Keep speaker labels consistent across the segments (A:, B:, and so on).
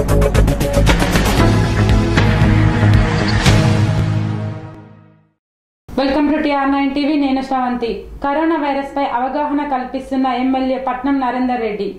A: Welcome to TR nine TV నేను Sravanthi corona virus పై అవగాహన కల్పిస్తున్న ఎమ్మెల్యే పట్నం నరేందర్ రెడ్డి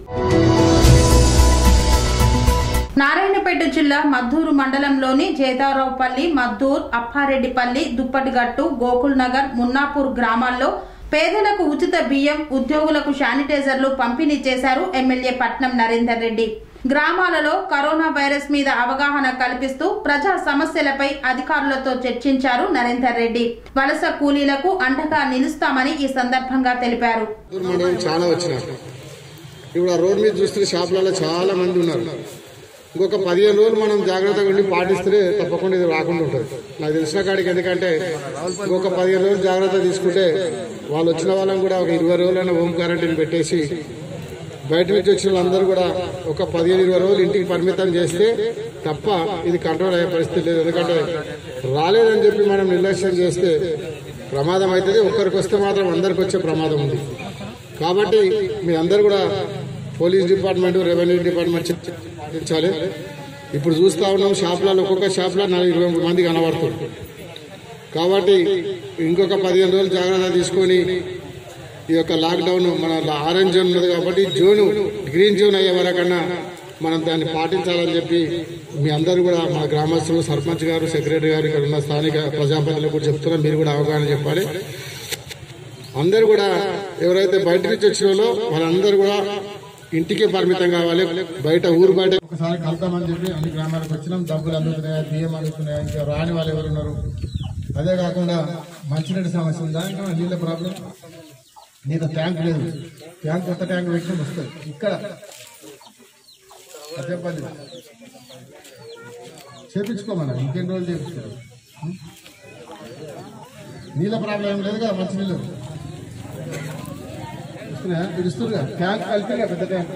B: నారాయణపేట జిల్లా మద్దూరు మండలంలోని జేదారావుపల్లి మద్దూర్ అప్పారెడ్డిపల్లి దుప్పటిగట్టు గోకుల్ నగర్ మున్నాపూర్ గ్రామాల్లో పేదలకు ఉచిత బియ్యం ఉద్యోగులకు శానిటైజర్లు పంపిణీ చేశారు ఎమ్మెల్యే పట్నం నరేందర్ రెడ్డి గ్రామాలలో కరోనా వైరస్ మీద అవగాహన కల్పిస్తూ ప్రజా సమస్యలపై అధికారులతో చర్చించారు నరేందర్ రెడ్డి వలస కూలీలకు అండగా నిలుస్తామని ఈ సందర్భంగా తెలిపారు
C: మండలం చాలా వచ్చినారు ఇప్పుడు ఆ రోడ్ మీద చూస్తే షాపులలో చాలా మంది ఉన్నారు ఇంకొక పదిహేను రోజులు మనం జాగ్రత్తగా ఉండి పాటిస్తే తప్పకుండా ఇది రాకుండా ఉంటుంది నాకు తెలిసిన కాడికి ఎందుకంటే ఇంకొక పదిహేను రోజులు జాగ్రత్త తీసుకుంటే వాళ్ళు వచ్చిన వాళ్ళని కూడా ఒక ఇరవై రోజులైనా హోమ్ క్వారంటైన్ పెట్టేసి బయట నుంచి వచ్చిన వాళ్ళందరూ కూడా ఒక పదిహేను ఇరవై రోజులు ఇంటికి పరిమితం చేస్తే తప్ప ఇది కంట్రోల్ అయ్యే పరిస్థితి లేదు ఎందుకంటే రాలేదని చెప్పి మనం నిర్లక్ష్యం చేస్తే ప్రమాదం అవుతుంది ఒక్కరికి వస్తే మాత్రం అందరికి వచ్చే ప్రమాదం ఉంది కాబట్టి మీ అందరు కూడా పోలీస్ డిపార్ట్మెంట్ రెవెన్యూ డిపార్ట్మెంట్ చెప్- పాటించాలి ఇప్పుడు చూస్తా ఉన్నాం షాపులలో ఒక్కొక్క షాప్లో నలభై ఇరవై మంది కనబడుతుంది కాబట్టి ఇంకొక పదిహేను రోజులు జాగ్రత్త తీసుకొని ఈ యొక్క లాక్డౌన్ మన ఆరెంజ్ జోన్ ఉన్నది కాబట్టి జోన్ గ్రీన్ జోన్ అయ్యే వరకన్నా మనం దాన్ని పాటించాలని చెప్పి మీ అందరూ కూడా మా గ్రామస్తులు సర్పంచ్ గారు సెక్రటరీ గారు ఇక్కడ ఉన్న స్థానిక ప్రజాప్రతినిధులకు కూడా చెప్తున్నారు మీరు కూడా అవగాహన చెప్పాలి అందరూ కూడా ఎవరైతే బయట నుంచి వచ్చిన వాళ్ళో వాళ్ళందరూ కూడా ఇంటికే పరిమితం కావాలి బయట ఊరు బయట ఒకసారి కలుద్దామని చెప్పి అన్ని గ్రామాలకు వచ్చినాం డబ్బులు అందుతున్నాయా బియ్యం అందుతున్నాయా ఇంకా రాని వాళ్ళు ఎవరు ఉన్నారు అదే కాకుండా మంచినీటి సమస్య ఉందా ఇంకా నీళ్ళ ప్రాబ్లం నీకు ట్యాంక్ లేదు ట్యాంక్ కొత్త ట్యాంక్ పెట్టిన వస్తుంది ఇక్కడ చెప్పండి చేపించుకోమన్నా ఇంకెన్ని రోజులు చేపించుకోరు నీళ్ళ ప్రాబ్లం ఏం లేదు కదా మంచినీళ్ళు ఇస్తున్నాయా మీరు ఇస్తున్నారు ట్యాంక్ కలిపి పెద్ద ట్యాంక్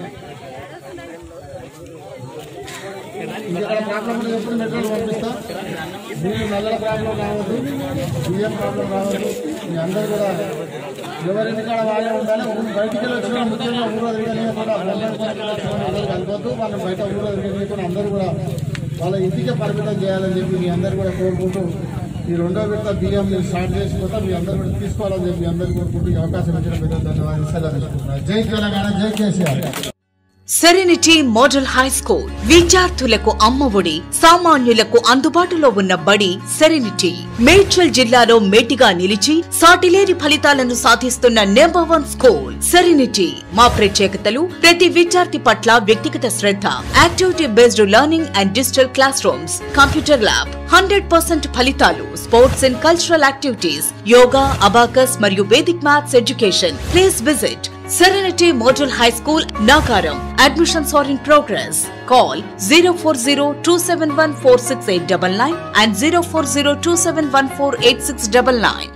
C: ఇంకెక్కడ ప్రాబ్లం లేదు ఎప్పుడు మెటీరియల్ పంపిస్తా మీరు నల్లల ప్రాబ్లం రావద్దు బియ్యం ప్రాబ్లం రావద్దు మీ అందరూ కూడా ఎవరింటి కాడ వాళ్ళే ఉండాలి ఊరు బయటికి వెళ్ళి వచ్చిన ముఖ్యంగా ఊరు అదిరిగా కూడా బొమ్మలు పనికి వచ్చిన వాళ్ళు ఎవరు కలపొద్దు వాళ్ళు బయట ఊరు అదిరిగా కూడా అందరూ కూడా వాళ్ళ ఇంటికే పరిమితం చేయాలని చెప్పి మీ అందరూ కూడా కోరుకుంటూ ఈ రెండో విడత బియ్యం మీరు స్టార్ట్ చేసిన మీ అందరూ కూడా తీసుకోవాలని చెప్పి మీ అందరూ కోరుకుంటూ ఈ అవకాశం ఇచ్చిన పెద్ద ధన్యవాదాలు సెలవు తీసుకుంటున్నాను. జై తెలంగాణ జై KCR
D: serenity model high school విద్యార్థులకు అమ్మఒడి సామాన్యులకు అందుబాటులో ఉన్న బడి సెరెనిటీ మేడ్చల్ జిల్లాలో మేటిగా నిలిచి సాటిలేని ఫలితాలను సాధిస్తున్న నెంబర్ వన్ స్కూల్ సెరెనిటీ మా ప్రత్యేకతలు ప్రతి విద్యార్థి పట్ల వ్యక్తిగత శ్రద్ధ activity based learning and digital classrooms computer lab hundred percent ఫలితాలు sports and cultural activities yoga abacus మరియు Vedic maths education please visit Serenity Model High School, Nagaram. Admissions are in progress. Call 040 and 040